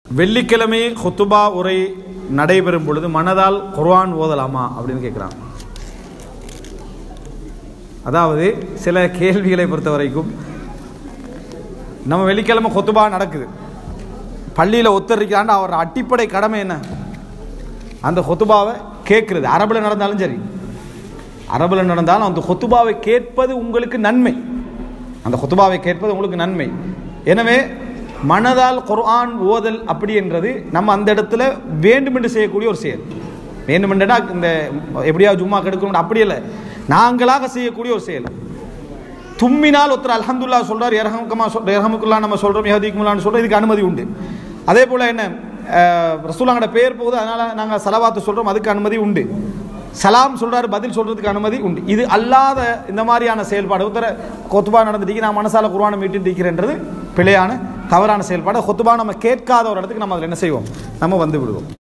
வெள்ளிக்கிழமை ஹுத்துபா உரை நடைபெறும் பொழுது மனதால் குர்ஆன் ஓதலாமா அப்படின்னு கேட்குறாங்க அதாவது சில கேள்விகளை பொறுத்த வரைக்கும் நம்ம வெள்ளிக்கிழமை கொத்துபா நடக்குது பள்ளியில் ஒத்தரிக்காண்டு அவர் அடிப்படை கடமை என்ன அந்த கொத்துபாவை கேட்குறது அரபில் நடந்தாலும் சரி அரபில் நடந்தாலும் அந்த கொத்துபாவை கேட்பது உங்களுக்கு நன்மை அந்த கொத்துபாவை கேட்பது உங்களுக்கு நன்மை எனவே மனதால் குர்ஆன் ஓதல் அப்படி என்றது நம்ம அந்த இடத்துல வேண்டுமென்று செய்யக்கூடிய ஒரு செயல் வேண்டுமென்றா இந்த எப்படியாவது ஜும்மா கெடுக்கணும் அப்படி இல்லை நாங்களாக செய்யக்கூடிய ஒரு செயல் தும்மினால் ஒருத்தர் அல்ஹம்துல்லா சொல்றார் இரஹமுக்கமா சொல் இரஹமுக்குல்லா நம்ம சொல்றோம் யஹதிக்குமுல்லான்னு சொல்றோம் இதுக்கு அனுமதி உண்டு அதே போல என்ன அஹ், ரசூலாங்கட பேர் போகுது அதனால நாங்கள் சலவாத்து சொல்றோம் அதுக்கு அனுமதி உண்டு சலாம் சொல்றாரு பதில் சொல்றதுக்கு அனுமதி உண்டு இது அல்லாத இந்த மாதிரியான செயல்பாடு ஒருத்தர கொத்துபா நடந்துட்டு நான் மனசால குர்ஆனை மீட்டு இருக்கிறன்றது பிழையான தவறான செயல்பாடு கொத்துபா நம்ம கேட்காத ஒரு இடத்துக்கு நம்ம அதில் என்ன செய்வோம் நம்ம வந்து விடுவோம்